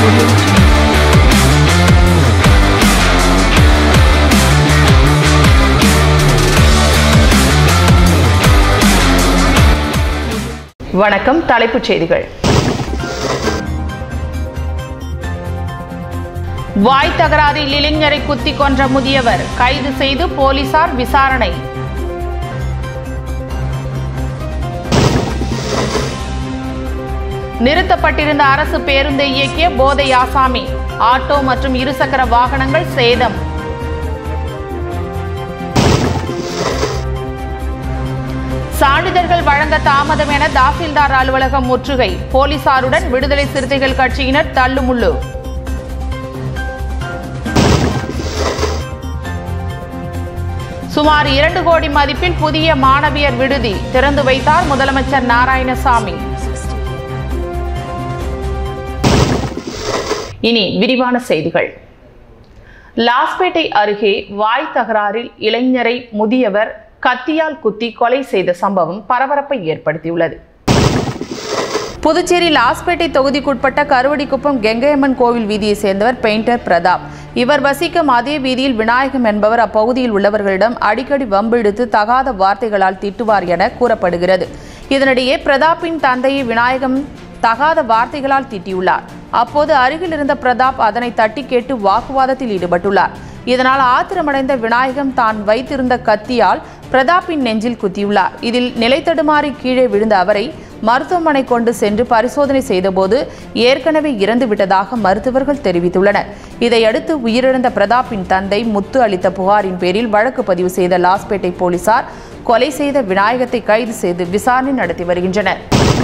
வணக்கம் தலைப்புச் செய்திகள் வாய் தகராறில் இளைஞரை குத்தி கொன்ற முதியவர் கைது செய்து போலீசார் விசாரணை நிறுத்தப்பட்டிருந்த அரசு பேருந்தை இயக்கிய போதை ஆசாமி ஆட்டோ மற்றும் இருசக்கர வாகனங்கள் சேதம் சான்றிதழ்கள் வழங்க தாமதம் என தாசில்தார் அலுவலகம் முற்றுகை போலீசாருடன் விடுதலை சிறுத்தைகள் கட்சியினர் தள்ளுமுள்ளு சுமார் இரண்டு கோடி மதிப்பில் புதிய மாணவியர் விடுதி திறந்து வைத்தார் முதலமைச்சர் நாராயணசாமி இனி விரிவான செய்திகள் லாஸ்பேட்டை அருகே வாய் தகராறில் இளைஞரை முதியவர் கத்தியால் குத்தி கொலை செய்த சம்பவம் பரபரப்பை ஏற்படுத்தியுள்ளது புதுச்சேரி லாஸ்பேட்டை தொகுதிக்குட்பட்ட கருவடிக்குப்பம் கெங்கையம்மன் கோவில் வீதியை சேர்ந்தவர் பெயிண்டர் பிரதாப் இவர் வசிக்கும் அதே வீதியில் விநாயகம் என்பவர் அப்பகுதியில் உள்ளவர்களிடம் அடிக்கடி வம்பிழுத்து தகாத வார்த்தைகளால் திட்டுவார் என கூறப்படுகிறது இதனிடையே பிரதாப்பின் தந்தையை விநாயகம் தகாத வார்த்தைகளால் திட்டியுள்ளார் அப்போது அருகில் இருந்த பிரதாப் அதனை தட்டி கேட்டு வாக்குவாதத்தில் ஈடுபட்டுள்ளார் இதனால் ஆத்திரமடைந்த விநாயகம் தான் வைத்திருந்த கத்தியால் பிரதாப்பின் நெஞ்சில் குத்தியுள்ளார் இதில் நிலை தடுமாறி கீழே விழுந்த அவரை மருத்துவமனை கொண்டு சென்று பரிசோதனை செய்தபோது ஏற்கனவே இறந்து விட்டதாக மருத்துவர்கள் தெரிவித்துள்ளனர் இதையடுத்து உயிரிழந்த பிரதாப்பின் தந்தை முத்து அளித்த புகாரின் பேரில் வழக்கு பதிவு செய்த லாஸ்பேட்டை போலீசார் கொலை செய்த விநாயகத்தை கைது செய்து விசாரணை நடத்தி வருகின்றனர்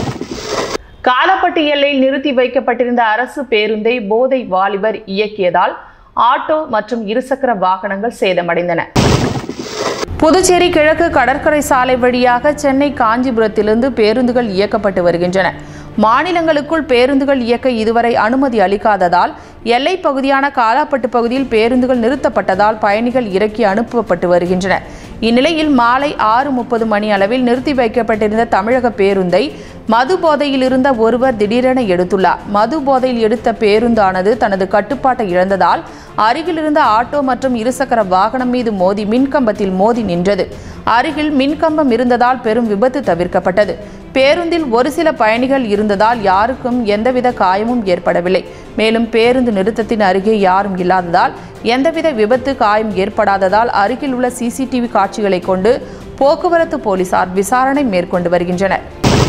காலப்பட்டு எல்லையில் நிறுத்தி வைக்கப்பட்டிருந்த அரசு பேருந்தை போதை வாலிபர் இயக்கியதால் ஆட்டோ மற்றும் இருசக்கர வாகனங்கள் சேதமடைந்தன புதுச்சேரி கிழக்கு கடற்கரை சாலை வழியாக சென்னை காஞ்சிபுரத்திலிருந்து பேருந்துகள் இயக்கப்பட்டு வருகின்றன மாநிலங்களுக்குள் பேருந்துகள் இயக்க இதுவரை அனுமதி அளிக்காததால் எல்லை பகுதியான காலாப்பட்டு பகுதியில் பேருந்துகள் நிறுத்தப்பட்டதால் பயணிகள் இறக்கி அனுப்பப்பட்டு வருகின்றனர் இந்நிலையில் மாலை ஆறு முப்பது மணி அளவில் நிறுத்தி வைக்கப்பட்டிருந்த தமிழக பேருந்தை மது போதையில் இருந்த ஒருவர் திடீரென எடுத்துள்ளார் மது போதையில் எடுத்த பேருந்தானது தனது கட்டுப்பாட்டை இழந்ததால் அருகில் இருந்த ஆட்டோ மற்றும் இருசக்கர வாகனம் மீது மோதி மின்கம்பத்தில் மோதி நின்றது அருகில் மின்கம்பம் இருந்ததால் பெரும் விபத்து தவிர்க்கப்பட்டது பேருந்தில் ஒரு சில பயணிகள் இருந்ததால் யாருக்கும் எந்தவித காயமும் ஏற்படவில்லை மேலும் பேருந்து நிறுத்தத்தின் அருகே யாரும் இல்லாததால் எந்தவித விபத்து காயம் ஏற்படாததால் அருகில் உள்ள சிசிடிவி காட்சிகளை கொண்டு போக்குவரத்து போலீசார் விசாரணை மேற்கொண்டு வருகின்றனர்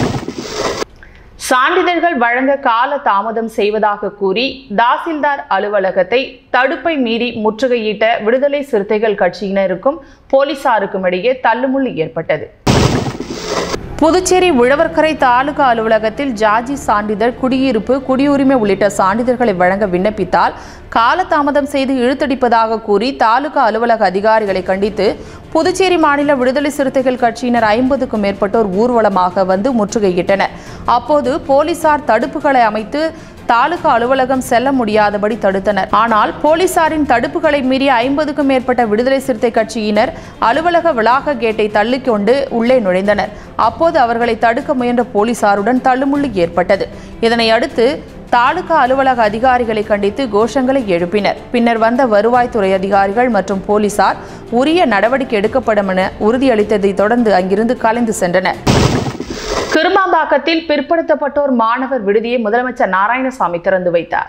சான்றிதழ்கள் வழங்க கால தாமதம் செய்வதாக கூறி தாசில்தார் அலுவலகத்தை தடுப்பை மீறி முற்றுகையிட்ட விடுதலை சிறுத்தைகள் கட்சியினருக்கும் போலீசாருக்கும் இடையே தள்ளுமுள்ளு ஏற்பட்டது புதுச்சேரி உழவர்கரை தாலுகா அலுவலகத்தில் ஜாதி சான்றிதழ் குடியிருப்பு குடியுரிமை உள்ளிட்ட சான்றிதழ்களை வழங்க விண்ணப்பித்தால் காலதாமதம் செய்து இழுத்தடிப்பதாக கூறி தாலுகா அலுவலக அதிகாரிகளை கண்டித்து புதுச்சேரி மாநில விடுதலை சிறுத்தைகள் கட்சியினர் ஐம்பதுக்கும் மேற்பட்டோர் ஊர்வலமாக வந்து முற்றுகையிட்டனர் அப்போது போலீசார் தடுப்புகளை அமைத்து தாலுகா அலுவலகம் செல்ல முடியாதபடி தடுத்தனர் ஆனால் போலீசாரின் தடுப்புகளை மீறி ஐம்பதுக்கும் மேற்பட்ட விடுதலை சிறுத்தை கட்சியினர் அலுவலக வளாக கேட்டை தள்ளிக்கொண்டு உள்ளே நுழைந்தனர் அப்போது அவர்களை தடுக்க முயன்ற போலீசாருடன் தள்ளுமுள்ளு ஏற்பட்டது இதனை அடுத்து தாலுகா அலுவலக அதிகாரிகளை கண்டித்து கோஷங்களை எழுப்பினர் பின்னர் வந்த வருவாய்த்துறை அதிகாரிகள் மற்றும் போலீசார் உரிய நடவடிக்கை எடுக்கப்படும் என உறுதியளித்ததை தொடர்ந்து அங்கிருந்து கலைந்து சென்றனர் கிருமாம்பாக்கத்தில் பிற்படுத்தப்பட்டோர் மாணவர் விடுதியை முதலமைச்சர் நாராயணசாமி திறந்து வைத்தார்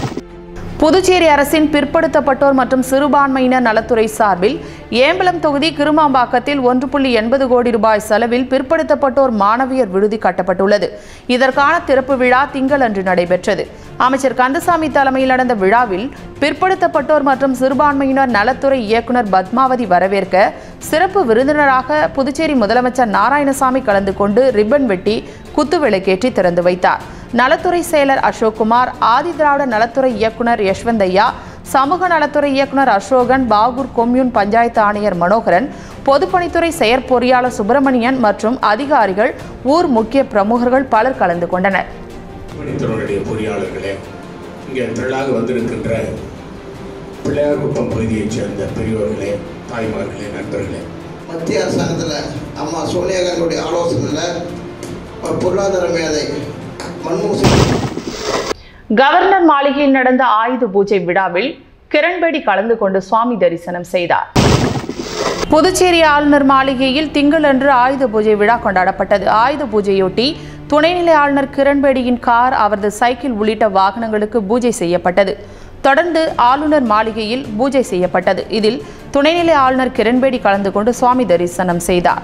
புதுச்சேரி அரசின் பிற்படுத்தப்பட்டோர் மற்றும் சிறுபான்மையினர் நலத்துறை சார்பில் ஏம்பலம் தொகுதி கிருமாம்பாக்கத்தில் ஒன்று புள்ளி எண்பது கோடி ரூபாய் செலவில் பிற்படுத்தப்பட்டோர் மாணவியர் விடுதி கட்டப்பட்டுள்ளது இதற்கான திறப்பு விழா திங்களன்று நடைபெற்றது அமைச்சர் கந்தசாமி தலைமையில் நடந்த விழாவில் பிற்படுத்தப்பட்டோர் மற்றும் சிறுபான்மையினர் நலத்துறை இயக்குனர் பத்மாவதி வரவேற்க சிறப்பு விருந்தினராக புதுச்சேரி முதலமைச்சர் நாராயணசாமி கலந்து கொண்டு ரிப்பன் வெட்டி குத்துவிளக்கேற்றி திறந்து வைத்தார் நலத்துறை செயலர் அசோக்குமார் ஆதிதிராவிட நலத்துறை இயக்குனர் யஷ்வந்தையா சமூக நலத்துறை இயக்குனர் அசோகன் பாகூர் கொம்யூன் பஞ்சாயத்து ஆணையர் மனோகரன் பொதுப்பணித்துறை செயற்பொறியாளர் சுப்பிரமணியன் மற்றும் அதிகாரிகள் ஊர் முக்கிய பிரமுகர்கள் பலர் கலந்து கொண்டனர் பணித்துறையுடைய பொறியாளர்களே இங்கே திரளாக வந்திருக்கின்ற பிள்ளையார்குப்பம் பகுதியைச் சேர்ந்த பெரியோர்களே தாய்மார்களே நண்பர்களே மத்திய அரசாங்கத்தில் அம்மா சோனியா காந்தியுடைய ஆலோசனையில் பொருளாதார மேதை மன்மோகன் சிங் கவர்னர் மாளிகையில் நடந்த ஆயுத பூஜை விழாவில் கிரண்பேடி கலந்து கொண்டு சுவாமி தரிசனம் செய்தார் புதுச்சேரி ஆளுநர் மாளிகையில் திங்களன்று ஆயுத பூஜை விழா கொண்டாடப்பட்டது ஆயுத பூஜையொட்டி துணைநிலை ஆளுநர் கிரண்பேடியின் கார் அவரது சைக்கிள் உள்ளிட்ட வாகனங்களுக்கு பூஜை செய்யப்பட்டது தொடர்ந்து ஆளுநர் மாளிகையில் பூஜை செய்யப்பட்டது இதில் துணைநிலை ஆளுநர் கிரண்பேடி கலந்து கொண்டு சுவாமி தரிசனம் செய்தார்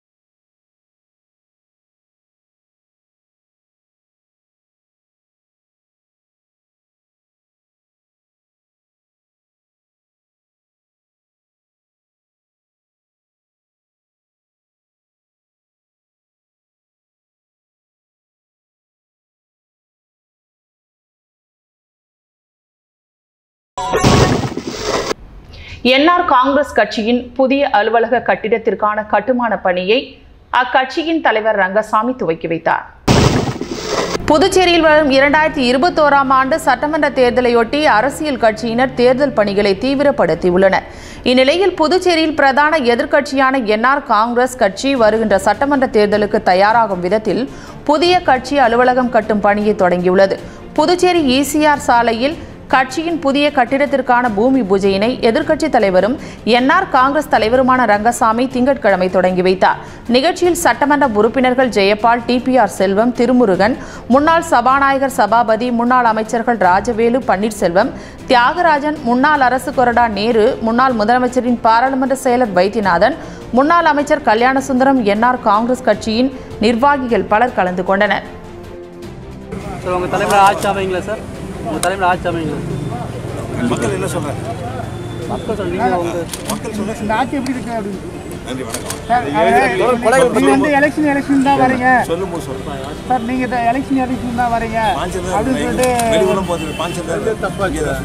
என்ஆர் காங்கிரஸ் கட்சியின் புதிய அலுவலக கட்டிடத்திற்கான கட்டுமான பணியை அக்கட்சியின் தலைவர் ரங்கசாமி துவக்கி வைத்தார் புதுச்சேரியில் வரும் இரண்டாயிரத்தி இருபத்தோராம் ஆண்டு சட்டமன்ற தேர்தலையொட்டி அரசியல் கட்சியினர் தேர்தல் பணிகளை தீவிரப்படுத்தியுள்ளனர் இந்நிலையில் புதுச்சேரியில் பிரதான எதிர்க்கட்சியான என்ஆர் காங்கிரஸ் கட்சி வருகின்ற சட்டமன்ற தேர்தலுக்கு தயாராகும் விதத்தில் புதிய கட்சி அலுவலகம் கட்டும் பணியை தொடங்கியுள்ளது புதுச்சேரி ஈசிஆர் சாலையில் கட்சியின் புதிய கட்டிடத்திற்கான பூமி பூஜையினை எதிர்க்கட்சித் தலைவரும் என்ஆர் காங்கிரஸ் தலைவருமான ரங்கசாமி திங்கட்கிழமை தொடங்கி வைத்தார் நிகழ்ச்சியில் சட்டமன்ற உறுப்பினர்கள் ஜெயபால் டிபிஆர் செல்வம் திருமுருகன் முன்னாள் சபாநாயகர் சபாபதி முன்னாள் அமைச்சர்கள் ராஜவேலு பன்னீர்செல்வம் தியாகராஜன் முன்னாள் அரசு கொறடா நேரு முன்னாள் முதலமைச்சரின் பாராளுமன்ற செயலர் வைத்தியநாதன் முன்னாள் அமைச்சர் கல்யாணசுந்தரம் என்ஆர் காங்கிரஸ் கட்சியின் நிர்வாகிகள் பலர் கலந்து கொண்டனர் சார் உங்கள் தலைமையில் ஆட்சி அமைங்களா சார் உங்கள் தலைமையில் ஆட்சி அமைங்களா மக்கள் என்ன சொல்றாங்க மக்கள் சார் நீங்கள் உங்கள் மக்கள் சொல்ல இந்த ஆட்சி எப்படி இருக்கு அப்படின்னு நன்றி வணக்கம் சார் அஹ், நீங்க வந்து எலெக்ஷன் எலெக்ஷன் தான் வரீங்க சொல்லும் போது சொல்றேன் சார் நீங்க இந்த எலெக்ஷன் எலெக்ஷன் தான் வரீங்க அப்படின்னு சொல்லிட்டு வெளிவரம் போது பாஞ்சல் தப்பா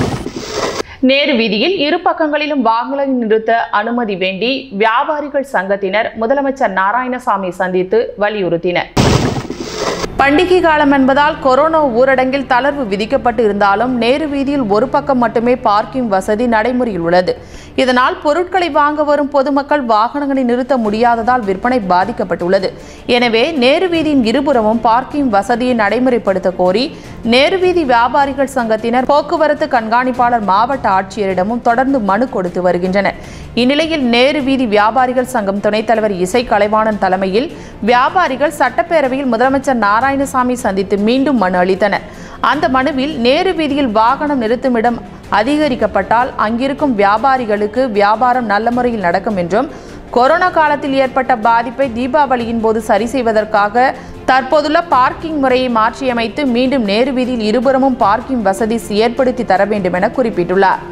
நேரு வீதியில் இரு பக்கங்களிலும் வாகனங்களை நிறுத்த அனுமதி வேண்டி வியாபாரிகள் சங்கத்தினர் முதலமைச்சர் நாராயணசாமி சந்தித்து வலியுறுத்தினர் பண்டிகை காலம் என்பதால் கொரோனா ஊரடங்கில் தளர்வு விதிக்கப்பட்டு இருந்தாலும் நேரு வீதியில் ஒரு பக்கம் மட்டுமே பார்க்கிங் வசதி நடைமுறையில் உள்ளது இதனால் பொருட்களை வாங்க வரும் பொதுமக்கள் வாகனங்களை நிறுத்த முடியாததால் விற்பனை பாதிக்கப்பட்டுள்ளது எனவே நேரு வீதியின் இருபுறமும் பார்க்கிங் வசதியை நடைமுறைப்படுத்த கோரி நேரு வீதி வியாபாரிகள் சங்கத்தினர் போக்குவரத்து கண்காணிப்பாளர் மாவட்ட ஆட்சியரிடமும் தொடர்ந்து மனு கொடுத்து வருகின்றனர் இந்நிலையில் நேரு வீதி வியாபாரிகள் சங்கம் துணைத் தலைவர் இசை கலைவாணன் தலைமையில் வியாபாரிகள் சட்டப்பேரவையில் முதலமைச்சர் நாராயணசாமி சந்தித்து மீண்டும் மனு அளித்தனர் அந்த மனுவில் நேரு வீதியில் வாகனம் நிறுத்துமிடம் அதிகரிக்கப்பட்டால் அங்கிருக்கும் வியாபாரிகளுக்கு வியாபாரம் நல்ல முறையில் நடக்கும் என்றும் கொரோனா காலத்தில் ஏற்பட்ட பாதிப்பை தீபாவளியின் போது சரி செய்வதற்காக தற்போதுள்ள பார்க்கிங் முறையை மாற்றியமைத்து மீண்டும் நேரு வீதியில் இருபுறமும் பார்க்கிங் வசதி ஏற்படுத்தி தர வேண்டும் என குறிப்பிட்டுள்ளார்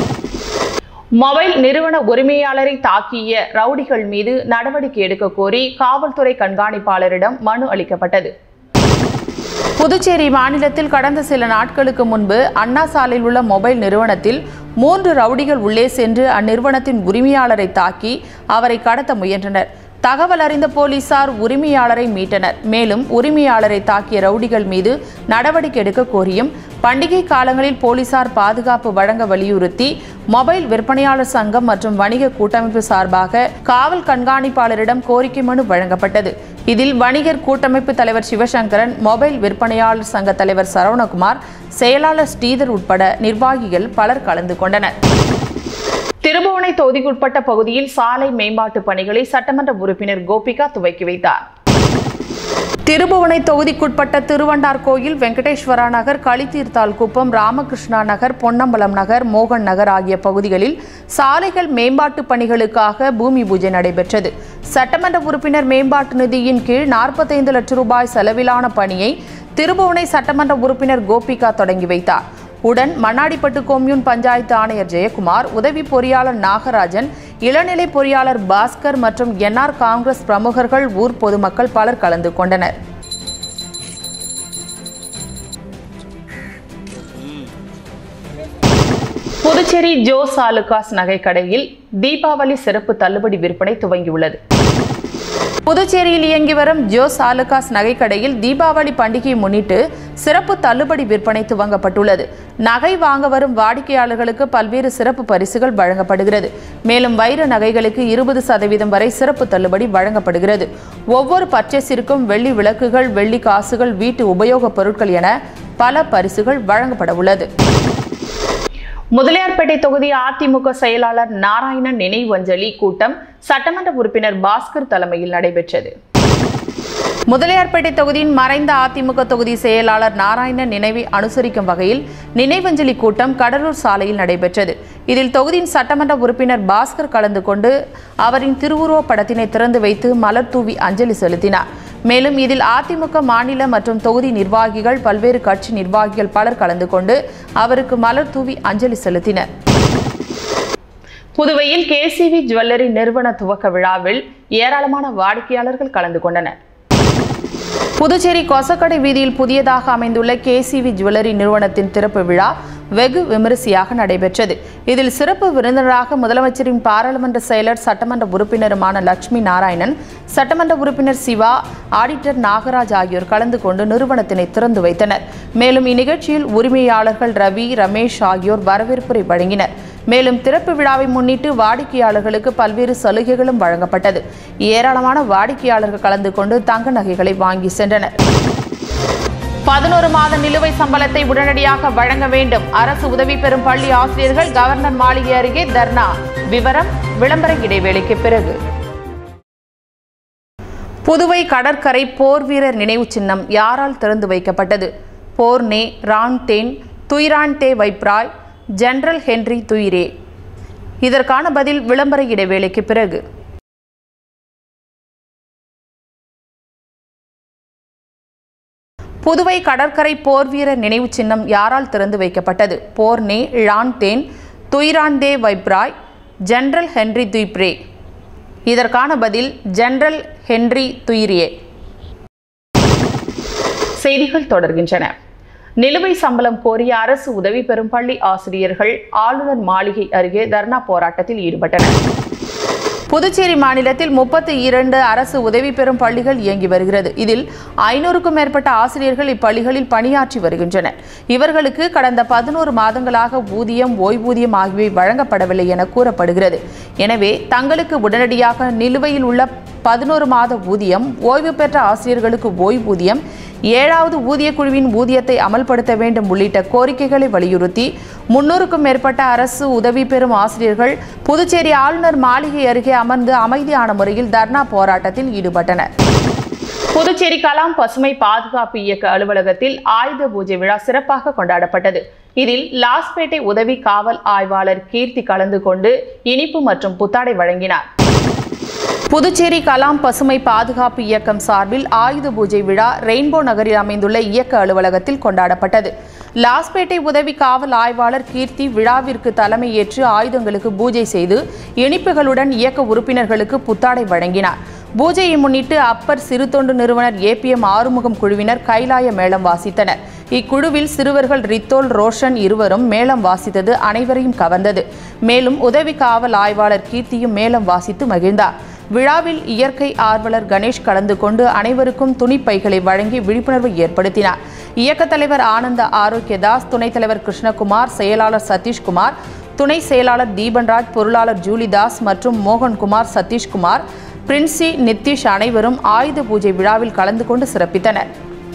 மொபைல் நிறுவன உரிமையாளரை தாக்கிய ரவுடிகள் மீது நடவடிக்கை எடுக்க கோரி காவல்துறை கண்காணிப்பாளரிடம் மனு அளிக்கப்பட்டது புதுச்சேரி மாநிலத்தில் கடந்த சில நாட்களுக்கு முன்பு அண்ணா சாலையில் உள்ள மொபைல் நிறுவனத்தில் மூன்று ரவுடிகள் உள்ளே சென்று அந்நிறுவனத்தின் உரிமையாளரை தாக்கி அவரை கடத்த முயன்றனர் தகவல் அறிந்த போலீசார் உரிமையாளரை மீட்டனர் மேலும் உரிமையாளரை தாக்கிய ரவுடிகள் மீது நடவடிக்கை எடுக்க கோரியும் பண்டிகை காலங்களில் போலீசார் பாதுகாப்பு வழங்க வலியுறுத்தி மொபைல் விற்பனையாளர் சங்கம் மற்றும் வணிக கூட்டமைப்பு சார்பாக காவல் கண்காணிப்பாளரிடம் கோரிக்கை மனு வழங்கப்பட்டது இதில் வணிகர் கூட்டமைப்பு தலைவர் சிவசங்கரன் மொபைல் விற்பனையாளர் சங்க தலைவர் சரவணகுமார் செயலாளர் ஸ்ரீதர் உட்பட நிர்வாகிகள் பலர் கலந்து கொண்டனர் திருபுவனை தொகுதிக்குட்பட்ட பகுதியில் சாலை மேம்பாட்டு பணிகளை சட்டமன்ற உறுப்பினர் கோபிகா துவக்கி வைத்தார் திருபுவனை தொகுதிக்குட்பட்ட திருவண்டார் கோயில் வெங்கடேஸ்வரா நகர் களித்தீர்த்தால் குப்பம் ராமகிருஷ்ணா நகர் பொன்னம்பலம் நகர் மோகன் நகர் ஆகிய பகுதிகளில் சாலைகள் மேம்பாட்டு பணிகளுக்காக பூமி பூஜை நடைபெற்றது சட்டமன்ற உறுப்பினர் மேம்பாட்டு நிதியின் கீழ் நாற்பத்தைந்து லட்சம் ரூபாய் செலவிலான பணியை திருபுவனை சட்டமன்ற உறுப்பினர் கோபிகா தொடங்கி வைத்தார் உடன் மண்ணாடிப்பட்டு கொம்யூன் பஞ்சாயத்து ஆணையர் ஜெயக்குமார் உதவி பொறியாளர் நாகராஜன் இளநிலை பொறியாளர் பாஸ்கர் மற்றும் என்ஆர் காங்கிரஸ் பிரமுகர்கள் ஊர் பொதுமக்கள் பலர் கலந்து கொண்டனர் புதுச்சேரி ஜோஸ் ஆலுகாஸ் நகைக்கடையில் தீபாவளி சிறப்பு தள்ளுபடி விற்பனை துவங்கியுள்ளது புதுச்சேரியில் இயங்கி வரும் ஜோஸ் ஆலுகாஸ் நகைக்கடையில் தீபாவளி பண்டிகையை முன்னிட்டு சிறப்பு தள்ளுபடி விற்பனை துவங்கப்பட்டுள்ளது நகை வாங்க வரும் வாடிக்கையாளர்களுக்கு பல்வேறு சிறப்பு பரிசுகள் வழங்கப்படுகிறது மேலும் வைர நகைகளுக்கு இருபது சதவீதம் வரை சிறப்பு தள்ளுபடி வழங்கப்படுகிறது ஒவ்வொரு பர்ச்சேஸிற்கும் வெள்ளி விளக்குகள் வெள்ளி காசுகள் வீட்டு உபயோகப் பொருட்கள் என பல பரிசுகள் வழங்கப்பட உள்ளது முதலியார்பேட்டை தொகுதி அதிமுக செயலாளர் நாராயணன் நினைவஞ்சலி கூட்டம் சட்டமன்ற உறுப்பினர் பாஸ்கர் தலைமையில் நடைபெற்றது முதலியார்பேட்டை தொகுதியின் மறைந்த அதிமுக தொகுதி செயலாளர் நாராயணன் நினைவை அனுசரிக்கும் வகையில் நினைவஞ்சலி கூட்டம் கடலூர் சாலையில் நடைபெற்றது இதில் தொகுதியின் சட்டமன்ற உறுப்பினர் பாஸ்கர் கலந்து கொண்டு அவரின் திருவுருவப் படத்தினை திறந்து வைத்து மலர் தூவி அஞ்சலி செலுத்தினார் மேலும் இதில் அதிமுக மாநில மற்றும் தொகுதி நிர்வாகிகள் பல்வேறு கட்சி நிர்வாகிகள் பலர் கலந்து கொண்டு அவருக்கு மலர் தூவி அஞ்சலி செலுத்தினர் புதுவையில் கேசிவி ஜுவல்லரி நிறுவன துவக்க விழாவில் ஏராளமான வாடிக்கையாளர்கள் கலந்து கொண்டனர் புதுச்சேரி கொசக்கடை வீதியில் புதியதாக அமைந்துள்ள கேசிவி ஜுவல்லரி நிறுவனத்தின் திறப்பு விழா வெகு விமரிசையாக நடைபெற்றது இதில் சிறப்பு விருந்தினராக முதலமைச்சரின் பாராளுமன்ற செயலர் சட்டமன்ற உறுப்பினருமான லட்சுமி நாராயணன் சட்டமன்ற உறுப்பினர் சிவா ஆடிட்டர் நாகராஜ் ஆகியோர் கலந்து கொண்டு நிறுவனத்தினை திறந்து வைத்தனர் மேலும் இந்நிகழ்ச்சியில் உரிமையாளர்கள் ரவி ரமேஷ் ஆகியோர் வரவேற்புரை வழங்கினர் மேலும் திறப்பு விழாவை முன்னிட்டு வாடிக்கையாளர்களுக்கு பல்வேறு சலுகைகளும் வழங்கப்பட்டது ஏராளமான வாடிக்கையாளர்கள் கலந்து கொண்டு தங்க நகைகளை வாங்கி சென்றனர் பதினோரு மாத நிலுவை சம்பளத்தை உடனடியாக வழங்க வேண்டும் அரசு உதவி பெறும் பள்ளி ஆசிரியர்கள் கவர்னர் மாளிகை அருகே தர்ணா விவரம் விளம்பர இடைவேளைக்கு பிறகு புதுவை கடற்கரை போர் வீரர் நினைவு சின்னம் யாரால் திறந்து வைக்கப்பட்டது போர்னே ரான் தேன் துய்ரான் தே வைப்ராய் ஜெனரல் ஹென்றி துயிரே இதற்கான பதில் விளம்பர இடைவேளைக்கு பிறகு புதுவை கடற்கரை போர் வீரர் நினைவு சின்னம் யாரால் திறந்து வைக்கப்பட்டது போர்னே ழான் தேன் துய்ரான்தே வைப்ராய் ஜெனரல் ஹென்றி துய்ப்ரே இதற்கான பதில் ஜெனரல் ஹென்றி துயிரியே செய்திகள் தொடர்கின்றன நிலுவை சம்பளம் கோரிய அரசு உதவி பெறும் பள்ளி ஆசிரியர்கள் ஆளுநர் மாளிகை அருகே தர்ணா போராட்டத்தில் ஈடுபட்டனர் புதுச்சேரி மாநிலத்தில் முப்பத்தி இரண்டு அரசு உதவி பெறும் பள்ளிகள் இயங்கி வருகிறது இதில் ஐநூறுக்கும் மேற்பட்ட ஆசிரியர்கள் இப்பள்ளிகளில் பணியாற்றி வருகின்றனர் இவர்களுக்கு கடந்த பதினோரு மாதங்களாக ஊதியம் ஓய்வூதியம் ஆகியவை வழங்கப்படவில்லை என கூறப்படுகிறது எனவே தங்களுக்கு உடனடியாக நிலுவையில் உள்ள பதினோரு மாத ஊதியம் ஓய்வு பெற்ற ஆசிரியர்களுக்கு ஓய்வூதியம் ஏழாவது ஊதியக் குழுவின் ஊதியத்தை அமல்படுத்த வேண்டும் உள்ளிட்ட கோரிக்கைகளை வலியுறுத்தி முன்னூறுக்கும் மேற்பட்ட அரசு உதவி பெறும் ஆசிரியர்கள் புதுச்சேரி ஆளுநர் மாளிகை அருகே அமர்ந்து அமைதியான முறையில் தர்ணா போராட்டத்தில் ஈடுபட்டனர் புதுச்சேரி கலாம் பசுமை பாதுகாப்பு இயக்க அலுவலகத்தில் ஆயுத பூஜை விழா சிறப்பாக கொண்டாடப்பட்டது இதில் லாஸ்பேட்டை உதவி காவல் ஆய்வாளர் கீர்த்தி கலந்து கொண்டு இனிப்பு மற்றும் புத்தாடை வழங்கினார் புதுச்சேரி கலாம் பசுமை பாதுகாப்பு இயக்கம் சார்பில் ஆயுத பூஜை விழா ரெயின்போ நகரில் அமைந்துள்ள இயக்க அலுவலகத்தில் கொண்டாடப்பட்டது லாஸ்பேட்டை உதவி காவல் ஆய்வாளர் கீர்த்தி விழாவிற்கு தலைமையேற்று ஆயுதங்களுக்கு பூஜை செய்து இனிப்புகளுடன் இயக்க உறுப்பினர்களுக்கு புத்தாடை வழங்கினார் பூஜையை முன்னிட்டு அப்பர் சிறு தொண்டு நிறுவனர் ஏபிஎம் ஆறுமுகம் குழுவினர் கைலாய மேளம் வாசித்தனர் இக்குழுவில் சிறுவர்கள் ரித்தோல் ரோஷன் இருவரும் மேளம் வாசித்தது அனைவரையும் கவர்ந்தது மேலும் உதவி காவல் ஆய்வாளர் கீர்த்தியும் மேளம் வாசித்து மகிழ்ந்தார் விழாவில் இயற்கை ஆர்வலர் கணேஷ் கலந்து கொண்டு அனைவருக்கும் துணிப்பைகளை வழங்கி விழிப்புணர்வை ஏற்படுத்தினார் இயக்கத் தலைவர் ஆனந்த ஆரோக்கியதாஸ் துணைத் தலைவர் கிருஷ்ணகுமார் செயலாளர் சதீஷ்குமார் துணை செயலாளர் தீபன்ராஜ் பொருளாளர் ஜூலிதாஸ் மற்றும் மோகன்குமார் சதீஷ்குமார் பிரின்சி நித்திஷ் அனைவரும் ஆயுத பூஜை விழாவில் கலந்து கொண்டு சிறப்பித்தனர்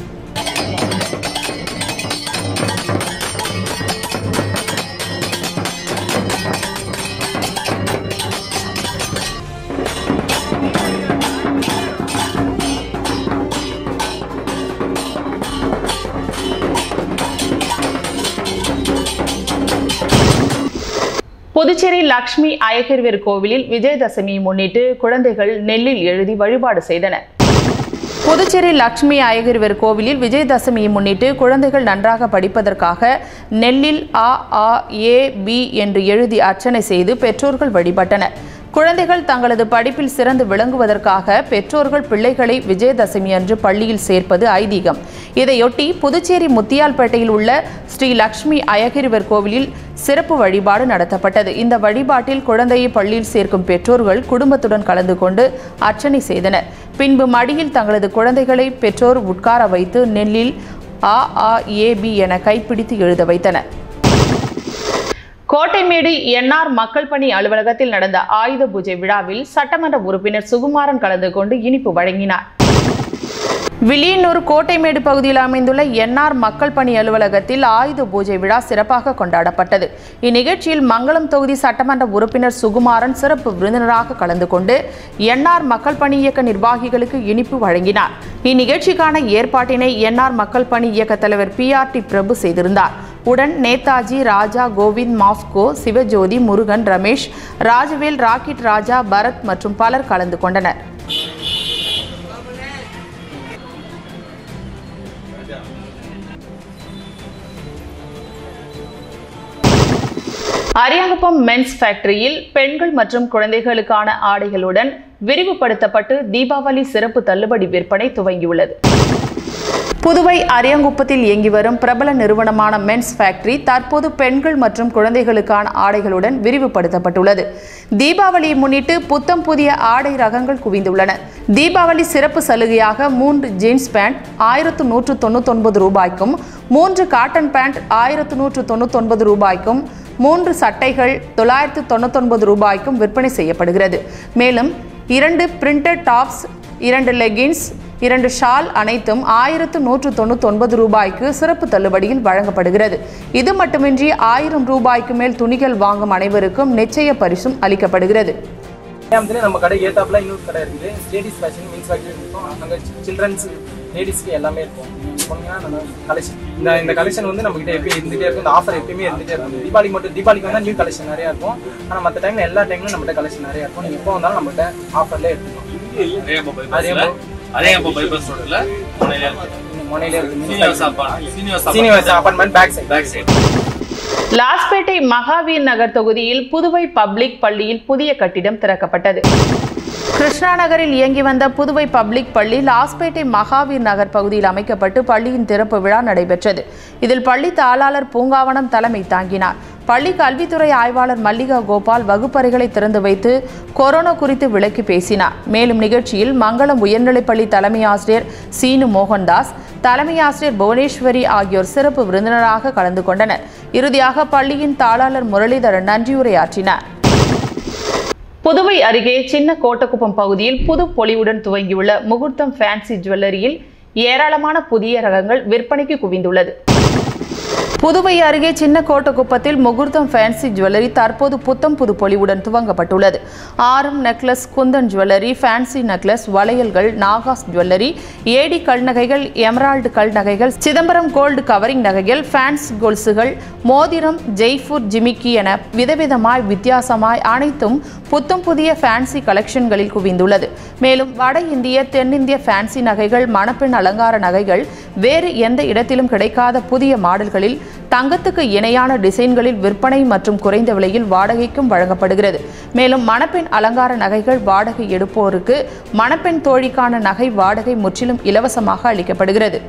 புதுச்சேரி லக்ஷ்மி அயகிர்வேர் கோவிலில் விஜயதசமியை முன்னிட்டு குழந்தைகள் நெல்லில் எழுதி வழிபாடு செய்தனர் புதுச்சேரி லக்ஷ்மி அயகிரிவர் கோவிலில் விஜயதசமியை முன்னிட்டு குழந்தைகள் நன்றாக படிப்பதற்காக நெல்லில் ஆ ஆ ஏ பி என்று எழுதி அர்ச்சனை செய்து பெற்றோர்கள் வழிபட்டனர் குழந்தைகள் தங்களது படிப்பில் சிறந்து விளங்குவதற்காக பெற்றோர்கள் பிள்ளைகளை விஜயதசமி அன்று பள்ளியில் சேர்ப்பது ஐதீகம் இதையொட்டி புதுச்சேரி முத்தியால்பேட்டையில் உள்ள ஸ்ரீ லக்ஷ்மி அயகிரிவர் கோவிலில் சிறப்பு வழிபாடு நடத்தப்பட்டது இந்த வழிபாட்டில் குழந்தையை பள்ளியில் சேர்க்கும் பெற்றோர்கள் குடும்பத்துடன் கலந்து கொண்டு அர்ச்சனை செய்தனர் பின்பு மடியில் தங்களது குழந்தைகளை பெற்றோர் உட்கார வைத்து நெல்லில் ஆ ஆ ஏ பி என கைப்பிடித்து எழுத வைத்தனர் கோட்டைமேடு என்ஆர் மக்கள் பணி அலுவலகத்தில் நடந்த ஆயுத பூஜை விழாவில் சட்டமன்ற உறுப்பினர் சுகுமாரன் கலந்து கொண்டு இனிப்பு வழங்கினார் வில்லியனூர் கோட்டைமேடு பகுதியில் அமைந்துள்ள என்ஆர் மக்கள் பணி அலுவலகத்தில் ஆயுத பூஜை விழா சிறப்பாக கொண்டாடப்பட்டது இந்நிகழ்ச்சியில் மங்களம் தொகுதி சட்டமன்ற உறுப்பினர் சுகுமாரன் சிறப்பு விருந்தினராக கலந்து கொண்டு என்ஆர் மக்கள் பணி இயக்க நிர்வாகிகளுக்கு இனிப்பு வழங்கினார் இந்நிகழ்ச்சிக்கான ஏற்பாட்டினை என்ஆர் மக்கள் பணி இயக்க தலைவர் பி ஆர் டி பிரபு செய்திருந்தார் உடன் நேதாஜி ராஜா கோவிந்த் மாஸ்கோ சிவஜோதி முருகன் ரமேஷ் ராஜவேல் ராக்கெட் ராஜா பரத் மற்றும் பலர் கலந்து கொண்டனர் அரியாங்குப்பம் மென்ஸ் ஃபேக்டரியில் பெண்கள் மற்றும் குழந்தைகளுக்கான ஆடைகளுடன் விரிவுபடுத்தப்பட்டு தீபாவளி சிறப்பு தள்ளுபடி விற்பனை துவங்கியுள்ளது புதுவை அரியாங்குப்பத்தில் இயங்கி வரும் பிரபல நிறுவனமான மென்ஸ் ஃபேக்டரி தற்போது பெண்கள் மற்றும் குழந்தைகளுக்கான ஆடைகளுடன் விரிவுபடுத்தப்பட்டுள்ளது தீபாவளியை முன்னிட்டு புத்தம் புதிய ஆடை ரகங்கள் குவிந்துள்ளன தீபாவளி சிறப்பு சலுகையாக மூன்று ஜீன்ஸ் பேண்ட் ஆயிரத்து நூற்று தொண்ணூத்தொன்பது ரூபாய்க்கும் மூன்று காட்டன் பேண்ட் ஆயிரத்து நூற்று தொண்ணூத்தொன்பது ரூபாய்க்கும் மூன்று சட்டைகள் தொள்ளாயிரத்து தொண்ணூத்தொன்பது ரூபாய்க்கும் விற்பனை செய்யப்படுகிறது மேலும் இரண்டு பிரிண்டட் டாப்ஸ் இரண்டு லெகின்ஸ் இரண்டு ஷால் அனைத்தும் ஆயிரத்து நூற்று தொண்ணூத்தொன்பது ரூபாய்க்கு சிறப்பு தள்ளுபடியில் வழங்கப்படுகிறது இது மட்டுமின்றி ஆயிரம் ரூபாய்க்கு மேல் துணிகள் வாங்கும் அனைவருக்கும் நிச்சய பரிசும் அளிக்கப்படுகிறது ஏன் நம்ம கடை ஏத்தாப்புல இன்னொரு கடை இருக்குது லேடிஸ் ஃபேஷன் மீன்ஸ் ஃபேக்டரி இருக்கும் அங்கே சில்ட்ரன்ஸ் லேடிஸ்க்கு எல்லாமே இருக்கும் போனீங்கன்னா நம்ம கலெக்ஷன் இந்த இந்த கலெக்ஷன் வந்து நம்ம கிட்ட எப்பயும் இருந்துட்டே இருக்கும் இந்த ஆஃபர் எப்பயுமே இருந்துட்டே இருக்கும் தீபாவளி மட்டும் தீபாவளிக்கு வந்தால் நியூ கலெக்ஷன் நிறையா இருக்கும் ஆனால் மற்ற டைம்ல எல்லா டைம்லும் நம்மகிட்ட கலெக்ஷன் நிறையா இருக்கும் நீங்கள் எப்போ வந்தாலும் நம்மகிட்ட ஆஃபர்ல எடுத்துக்கலாம் அதே அதே அப்போ பைபாஸ் ரோட்ல முனையில இருக்கு முனையில இருக்கு Srinivas apartment Srinivas Srinivasan apartment back side back side Lawspet Mahaveer Nagar தொகுதியில் புதுவை பப்ளிக் பள்ளியில் புதிய கட்டிடம் திறக்கப்பட்டது கிருஷ்ணா நகரில் இயங்கி வந்த புதுவை பப்ளிக் பள்ளி லாஸ்பேட்டை மகாவீர் நகர் பகுதியில் அமைக்கப்பட்டு பள்ளியின் திறப்பு விழா நடைபெற்றது இதில் பள்ளி தாளாளர் பூங்காவனம் தலைமை தாங்கினார் பள்ளி கல்வித்துறை ஆய்வாளர் மல்லிகா கோபால் வகுப்பறைகளை திறந்து வைத்து கொரோனா குறித்து விளக்கி பேசினார் மேலும் நிகழ்ச்சியில் மங்களம் உயர்நிலைப்பள்ளி தலைமை ஆசிரியர் சீனு மோகன்தாஸ் தலைமை ஆசிரியர் புவனேஸ்வரி ஆகியோர் சிறப்பு விருந்தினராக கலந்து கொண்டனர் இறுதியாக பள்ளியின் தாளாளர் முரளிதரன் நன்றியுரையாற்றினார் புதுவை அருகே சின்ன கோட்டக்குப்பம் பகுதியில் புது பொலிவுடன் துவங்கியுள்ள முகூர்த்தம் ஃபேன்சி ஜுவல்லரியில் ஏராளமான புதிய ரகங்கள் விற்பனைக்கு குவிந்துள்ளது புதுவை அருகே சின்ன கோட்டக்குப்பத்தில் முகூர்த்தம் ஃபேன்சி ஜுவல்லரி தற்போது புத்தம் புது பொலிவுடன் துவங்கப்பட்டுள்ளது ஆரம் necklace Kundan jewellery fancy necklace வளையல்கள் நாகாஸ் ஜுவல்லரி ஏடி கல் நகைகள் எமரால்டு கல் நகைகள் சிதம்பரம் கோல்டு கவரிங் நகைகள் ஃபேன்ஸ் கொலுசுகள் மோதிரம் ஜெய்ப்பூர் ஜிமிக்கி என விதவிதமாய் வித்தியாசமாய் அனைத்தும் புத்தம் புதிய ஃபேன்சி கலெக்ஷன்களில் குவிந்துள்ளது மேலும் வட இந்திய தென்னிந்திய ஃபேன்சி நகைகள் மணப்பெண் அலங்கார நகைகள் வேறு எந்த இடத்திலும் கிடைக்காத புதிய மாடல்களில் தங்கத்துக்கு இணையான டிசைன்களில் விற்பனை மற்றும் குறைந்த விலையில் வாடகைக்கும் வழங்கப்படுகிறது மேலும் மணப்பெண் அலங்கார நகைகள் வாடகை எடுப்போருக்கு மணப்பெண் தோழிக்கான நகை வாடகை முற்றிலும் இலவசமாக அளிக்கப்படுகிறது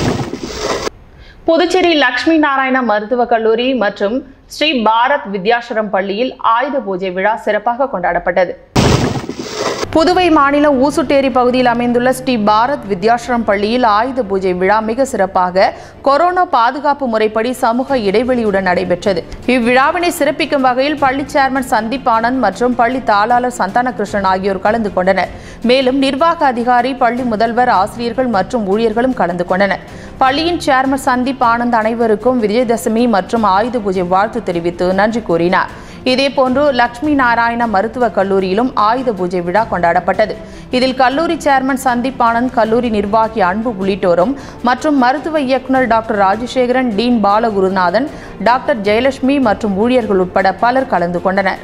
புதுச்சேரி லட்சுமி நாராயண மருத்துவக் கல்லூரி மற்றும் ஸ்ரீ பாரத் வித்யாசரம் பள்ளியில் ஆயுத பூஜை விழா சிறப்பாக கொண்டாடப்பட்டது புதுவை மாநில ஊசுட்டேரி பகுதியில் அமைந்துள்ள ஸ்ரீ பாரத் வித்யாசிரம் பள்ளியில் ஆயுத பூஜை விழா மிக சிறப்பாக கொரோனா பாதுகாப்பு முறைப்படி சமூக இடைவெளியுடன் நடைபெற்றது இவ்விழாவினை சிறப்பிக்கும் வகையில் பள்ளி சேர்மன் சந்தீப் ஆனந்த் மற்றும் பள்ளி தாளாளர் சந்தானகிருஷ்ணன் ஆகியோர் கலந்து கொண்டனர் மேலும் நிர்வாக அதிகாரி பள்ளி முதல்வர் ஆசிரியர்கள் மற்றும் ஊழியர்களும் கலந்து கொண்டனர் பள்ளியின் சேர்மன் சந்தீப் ஆனந்த் அனைவருக்கும் விஜயதசமி மற்றும் ஆயுத பூஜை வாழ்த்து தெரிவித்து நன்றி கூறினார் இதேபோன்று லட்சுமி நாராயண மருத்துவக் கல்லூரியிலும் ஆயுத பூஜை விழா கொண்டாடப்பட்டது இதில் கல்லூரி சேர்மன் சந்தீப் ஆனந்த் கல்லூரி நிர்வாகி அன்பு உள்ளிட்டோரும் மற்றும் மருத்துவ இயக்குநர் doctor Rajasekaran dean Balagurunathan doctor Jayalakshmi மற்றும் ஊழியர்கள் உட்பட பலர் கலந்து கொண்டனர்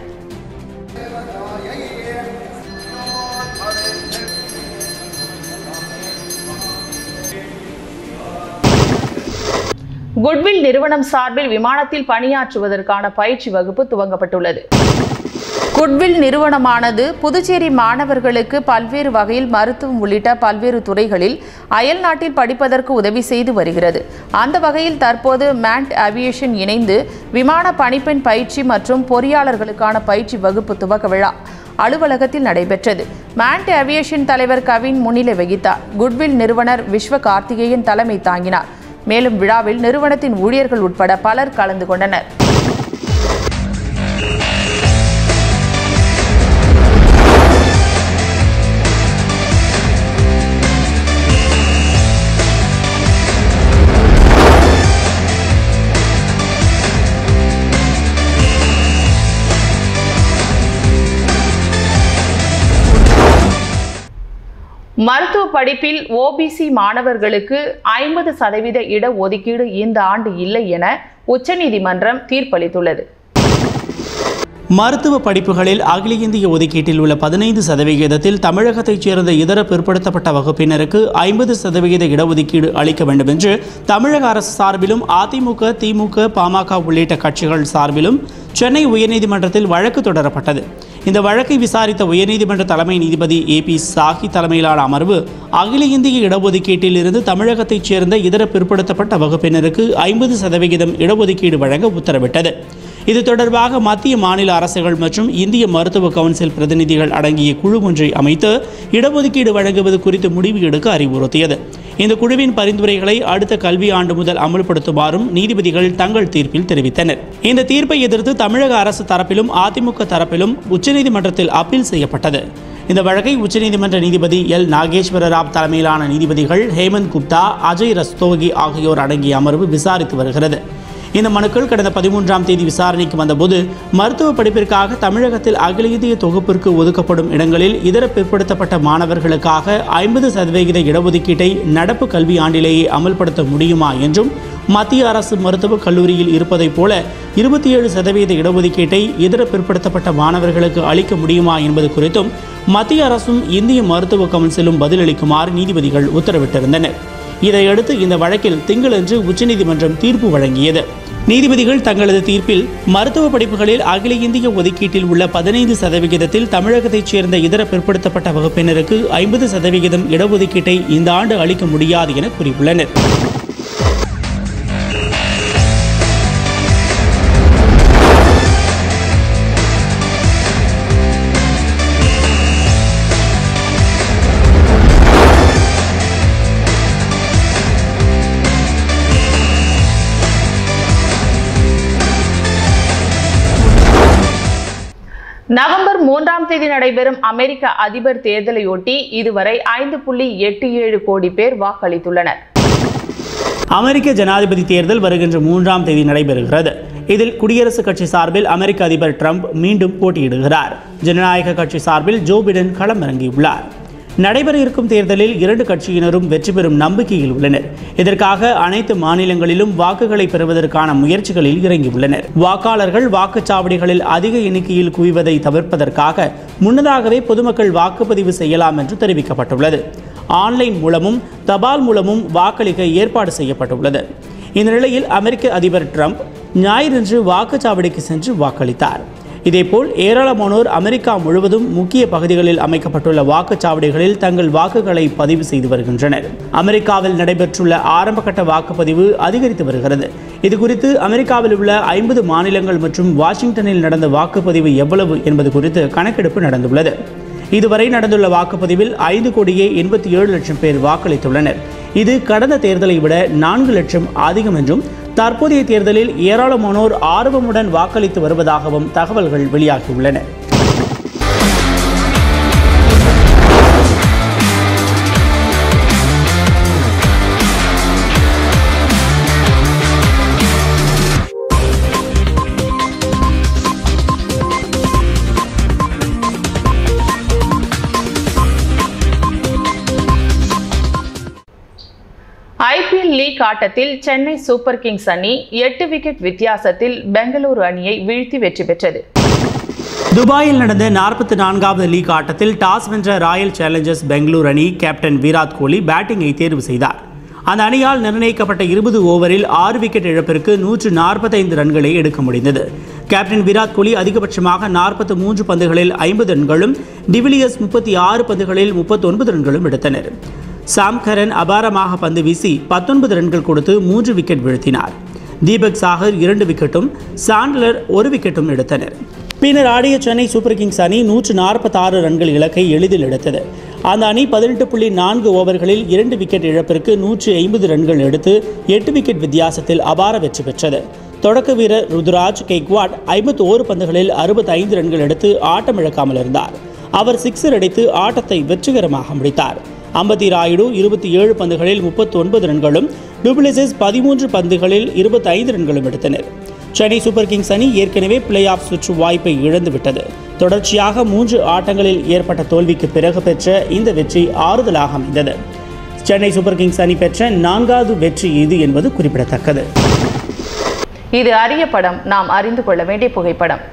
குட்வில் நிறுவனம் சார்பில் விமானத்தில் பணியாற்றுவதற்கான பயிற்சி வகுப்பு துவங்கப்பட்டுள்ளது குட்வில் நிறுவனமானது புதுச்சேரி மாணவர்களுக்கு பல்வேறு வகையில் மருத்துவம் உள்ளிட்ட பல்வேறு துறைகளில் அயல் நாட்டில் படிப்பதற்கு உதவி செய்து வருகிறது அந்த வகையில் தற்போது மேண்ட் அவியேஷன் இணைந்து விமான பணிப்பெண் பயிற்சி மற்றும் பொறியாளர்களுக்கான பயிற்சி வகுப்பு துவக்க விழா அலுவலகத்தில் நடைபெற்றது மேண்ட் அவியேஷன் தலைவர் கவின் முன்னிலை வகித்தார் குட்வில் நிறுவனர் விஸ்வ கார்த்திகேயன் தலைமை தாங்கினார் மேலும் விழாவில் நிறுவனத்தின் ஊழியர்கள் உட்பட பலர் கலந்து கொண்டனர் மருத்துவ படிப்பில் ஓபிசி மாணவர்களுக்கு ஐம்பது சதவீத இடஒதுக்கீடு இந்த ஆண்டு இல்லை என உச்சநீதிமன்றம் தீர்ப்பளித்துள்ளது மருத்துவ படிப்புகளில் அகில இந்திய ஒதுக்கீட்டில் உள்ள பதினைந்து சதவிகிதத்தில் தமிழகத்தைச் சேர்ந்த இதர பிற்படுத்தப்பட்ட வகுப்பினருக்கு ஐம்பது சதவிகித இடஒதுக்கீடு அளிக்க வேண்டும் என்று தமிழக அரசு சார்பிலும் அதிமுக திமுக பாமக உள்ளிட்ட கட்சிகள் சார்பிலும் சென்னை உயர்நீதிமன்றத்தில் வழக்கு தொடரப்பட்டது இந்த வழக்கை விசாரித்த உயர்நீதிமன்ற தலைமை நீதிபதி ஏ பி சாஹி தலைமையிலான அமர்வு அகில இந்திய இடஒதுக்கீட்டில் இருந்து தமிழகத்தைச் சேர்ந்த இதர பிற்படுத்தப்பட்ட வகுப்பினருக்கு ஐம்பது சதவிகிதம் இடஒதுக்கீடு வழங்க உத்தரவிட்டது இது தொடர்பாக மத்திய மாநில அரசுகள் மற்றும் இந்திய மருத்துவ கவுன்சில் பிரதிநிதிகள் அடங்கிய குழு ஒன்றை அமைத்து இடஒதுக்கீடு வழங்குவது குறித்து முடிவு எடுக்க அறிவுறுத்தியது இந்த குழுவின் பரிந்துரைகளை அடுத்த கல்வி ஆண்டு முதல் அமல்படுத்துமாறும் நீதிபதிகள் தங்கள் தீர்ப்பில் தெரிவித்தனர் இந்த தீர்ப்பை எதிர்த்து தமிழக அரசு தரப்பிலும் அதிமுக தரப்பிலும் உச்சநீதிமன்றத்தில் அப்பீல் செய்யப்பட்டது இந்த வழக்கை உச்சநீதிமன்ற நீதிபதி எல் நாகேஸ்வர ராவ் தலைமையிலான நீதிபதிகள் ஹேமந்த் குப்தா அஜய் ரஸ்தோகி ஆகியோர் அடங்கிய அமர்வு விசாரித்து வருகிறது இந்த மனுக்கள் கடந்த பதிமூன்றாம் தேதி விசாரணைக்கு வந்தபோது மருத்துவ படிப்பிற்காக தமிழகத்தில் அகில இந்திய தொகுப்பிற்கு ஒதுக்கப்படும் இடங்களில் இதர பிற்படுத்தப்பட்ட மாணவர்களுக்காக ஐம்பது சதவிகித இடஒதுக்கீட்டை நடப்பு கல்வி ஆண்டிலேயே அமல்படுத்த முடியுமா என்றும் மத்திய அரசு மருத்துவக் கல்லூரியில் இருப்பதைப் போல இருபத்தி ஏழு சதவீத இடஒதுக்கீட்டை இதர பிற்படுத்தப்பட்ட மாணவர்களுக்கு அளிக்க முடியுமா என்பது குறித்தும் மத்திய அரசும் இந்திய மருத்துவ கவுன்சிலும் பதிலளிக்குமாறு நீதிபதிகள் உத்தரவிட்டிருந்தனர் இதையடுத்து இந்த வழக்கில் திங்களன்று உச்சநீதிமன்றம் தீர்ப்பு வழங்கியது நீதிபதிகள் தங்களது தீர்ப்பில் மருத்துவ படிப்புகளில் அகில இந்திய ஒதுக்கீட்டில் உள்ள பதினைந்து சதவிகிதத்தில் தமிழகத்தைச் சேர்ந்த இதர பிற்படுத்தப்பட்ட வகுப்பினருக்கு ஐம்பது சதவிகிதம் இடஒதுக்கீட்டை இந்த ஆண்டு அளிக்க முடியாது என கூறியுள்ளனர் நவம்பர் மூன்றாம் தேதி நடைபெறும் அமெரிக்க அதிபர் தேர்தலையொட்டி இதுவரை ஐந்து புள்ளி எட்டு ஏழு கோடி பேர் வாக்களித்துள்ளனர் அமெரிக்க ஜனாதிபதி தேர்தல் வருகின்ற மூன்றாம் தேதி நடைபெறுகிறது இதில் குடியரசுக் கட்சி சார்பில் அமெரிக்க அதிபர் ட்ரம்ப் மீண்டும் போட்டியிடுகிறார் ஜனநாயக கட்சி சார்பில் ஜோ பிடன் களமிறங்கியுள்ளார் நடைபெற இருக்கும் தேர்தலில் இரண்டு கட்சியினரும் வெற்றி பெறும் நம்பிக்கையில் உள்ளனர் இதற்காக அனைத்து மாநிலங்களிலும் வாக்குகளை பெறுவதற்கான முயற்சிகளில் இறங்கியுள்ளனர் வாக்காளர்கள் வாக்குச்சாவடிகளில் அதிக எண்ணிக்கையில் குவிவதை தவிர்ப்பதற்காக முன்னதாகவே பொதுமக்கள் வாக்குப்பதிவு செய்யலாம் என்று தெரிவிக்கப்பட்டுள்ளது ஆன்லைன் மூலமும் தபால் மூலமும் வாக்களிக்க ஏற்பாடு செய்யப்பட்டுள்ளது இந்த நிலையில் அமெரிக்க அதிபர் ட்ரம்ப் ஞாயிறன்று வாக்குச்சாவடிக்கு சென்று வாக்களித்தார் இதேபோல் ஏராளமானோர் அமெரிக்கா முழுவதும் முக்கிய பகுதிகளில் அமைக்கப்பட்டுள்ள வாக்குச்சாவடிகளில் தங்கள் வாக்குகளை பதிவு செய்து வருகின்றனர் அமெரிக்காவில் நடைபெற்றுள்ள ஆரம்பகட்ட வாக்குப்பதிவு அதிகரித்து வருகிறது இதுகுறித்து அமெரிக்காவில் உள்ள ஐம்பது மாநிலங்கள் மற்றும் வாஷிங்டனில் நடந்த வாக்குப்பதிவு எவ்வளவு என்பது குறித்து கணக்கெடுப்பு நடந்துள்ளது இதுவரை நடந்துள்ள வாக்குப்பதிவில் ஐந்து கோடியே எண்பத்தி ஏழு லட்சம் பேர் வாக்களித்துள்ளனர் இது கடந்த தேர்தலை விட நான்கு லட்சம் அதிகம் என்றும் தற்போதைய தேர்தலில் ஏராளமானோர் ஆர்வமுடன் வாக்களித்து வருவதாகவும் தகவல்கள் வெளியாகியுள்ளன ஐபிஎல் லீக் ஆட்டத்தில் சென்னை சூப்பர் கிங்ஸ் அணி எட்டு விக்கெட் வித்தியாசத்தில் பெங்களூரு அணியை வீழ்த்தி வெற்றி பெற்றது துபாயில் நடந்த நாற்பத்தி நான்காவது லீக் ஆட்டத்தில் டாஸ் வென்ற ராயல் சேலஞ்சர்ஸ் பெங்களூர் அணி கேப்டன் விராட் கோலி பேட்டிங்கை தேர்வு செய்தார் அந்த அணியால் நிர்ணயிக்கப்பட்ட இருபது ஓவரில் ஆறு விக்கெட் இழப்பிற்கு நூற்று நாற்பத்தைந்து ரன்களை எடுக்க முடிந்தது கேப்டன் விராட் கோலி அதிகபட்சமாக நாற்பத்தி மூன்று பந்துகளில் ஐம்பது ரன்களும் டிவிலியர்ஸ் முப்பத்தி ஆறு பந்துகளில் முப்பத்தொன்பது ரன்களும் எடுத்தனர் சாம் கரன் அபாரமாக பந்து வீசி பத்தொன்பது ரன்கள் கொடுத்து மூன்று விக்கெட் வீழ்த்தினார் தீபக் சாகர் இரண்டு விக்கெட்டும் சாண்ட்லர் ஒரு விக்கெட்டும் எடுத்தனர் பின்னர் ஆடிய சென்னை சூப்பர் கிங்ஸ் அணி நூற்று நாற்பத்தாறு ரன்கள் இலக்கை எளிதில் எடுத்தது அந்த அணி பதினெட்டு புள்ளி நான்கு ஓவர்களில் இரண்டு விக்கெட் இழப்பிற்கு நூற்று ஐம்பது ரன்கள் எடுத்து எட்டு விக்கெட் வித்தியாசத்தில் அபார வெற்றி பெற்றது தொடக்க வீரர் ருதுராஜ் கெய்க்வாட் ஐம்பத்தி ஓரு பந்துகளில் அறுபத்தைந்து ரன்கள் எடுத்து ஆட்டமிழக்காமல் இருந்தார் அவர் சிக்ஸர் அடித்து ஆட்டத்தை வெற்றிகரமாக முடித்தார் அம்பத்தி ராயுடு இருபத்தி ஏழு பந்துகளில் முப்பத்தி ஒன்பது ரன்களும் டுபிளிசிஸ் பதிமூன்று பந்துகளில் இருபத்தைந்து ரன்களும் எடுத்தனர் சென்னை சூப்பர் கிங்ஸ் அணி ஏற்கனவே பிளே ஆஃப் சுற்று வாய்ப்பை இழந்துவிட்டது தொடர்ச்சியாக மூன்று ஆட்டங்களில் ஏற்பட்ட தோல்விக்கு பிறகு பெற்ற இந்த வெற்றி ஆறுதலாக அமைந்தது சென்னை சூப்பர் கிங்ஸ் அணி பெற்ற நான்காவது வெற்றி இது என்பது குறிப்பிடத்தக்கது இது அரிய படம் நாம் அறிந்து கொள்ள வேண்டிய புகைப்படம்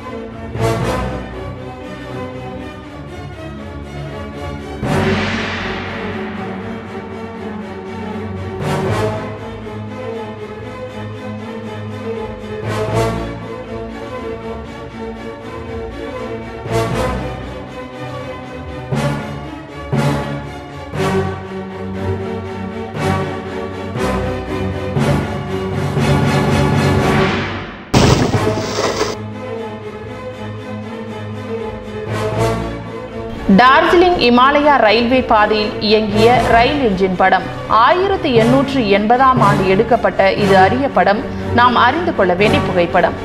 டார்ஜிலிங் இமாலயா ரயில்வே பாதையில் இயங்கிய ரயில் இன்ஜின் படம் ஆயிரத்தி எண்ணூற்று எண்பதாம் ஆண்டு எடுக்கப்பட்ட இது அரிய படம் நாம் அறிந்து கொள்ள வேண்டிய புகைப்படம்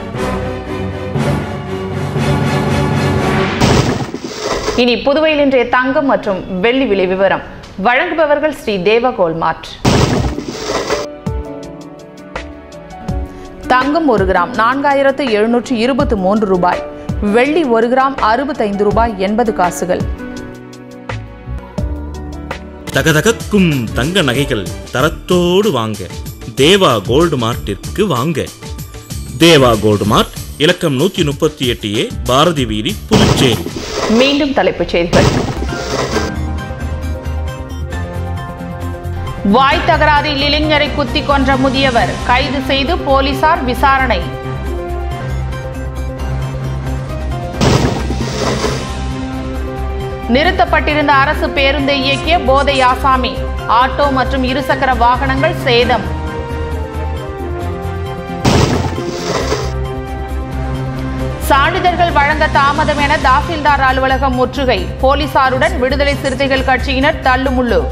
இனி புதுவையில் இன்றைய தங்கம் மற்றும் வெள்ளி விலை விவரம் வழங்குபவர்கள் ஸ்ரீ தேவ கோல்மார்ட் தங்கம் ஒரு கிராம் நான்காயிரத்து எழுநூற்று இருபத்து மூன்று ரூபாய் வெள்ளி ஒரு கிராம் அறுபத்தைந்து ரூபாய் எண்பது காசுகள் தகதகக்கும் தங்க நகைகள் தரத்தோடு வாங்க தேவா கோல்டு மார்ட்டிற்கு வாங்க தேவா கோல்டு மார்ட் இலக்கம் நூற்றி முப்பத்தி எட்டு ஏ பாரதி வீதி புதுச்சேரி மீண்டும் தலைப்புச் செய்திகள் வாய் தகராறில் இளைஞரை குத்தி கொன்ற முதியவர் கைது செய்து போலீசார் விசாரணை நிறுத்தப்பட்டிருந்த அரசு பேருந்தை இயக்கிய போதை ஆசாமி ஆட்டோ மற்றும் இருசக்கர வாகனங்கள் சேதம் சான்றிதழ்கள் வழங்க தாமதம் என தாசில்தார் அலுவலகம் முற்றுகை போலீசாருடன் விடுதலை சிறுத்தைகள் கட்சியினர் தள்ளுமுள்ளு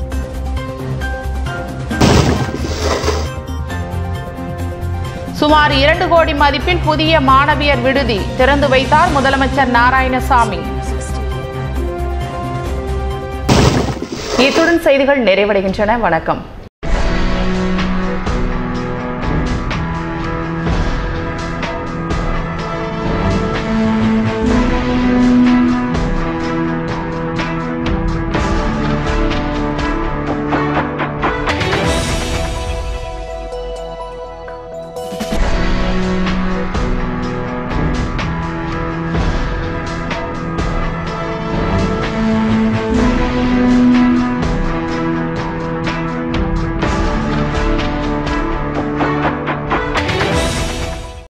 சுமார் இரண்டு கோடி மதிப்பில் புதிய மாணவியர் விடுதி திறந்து வைத்தார் முதலமைச்சர் நாராயணசாமி இத்துடன் செய்திகள் நிறைவடைகின்றன வணக்கம்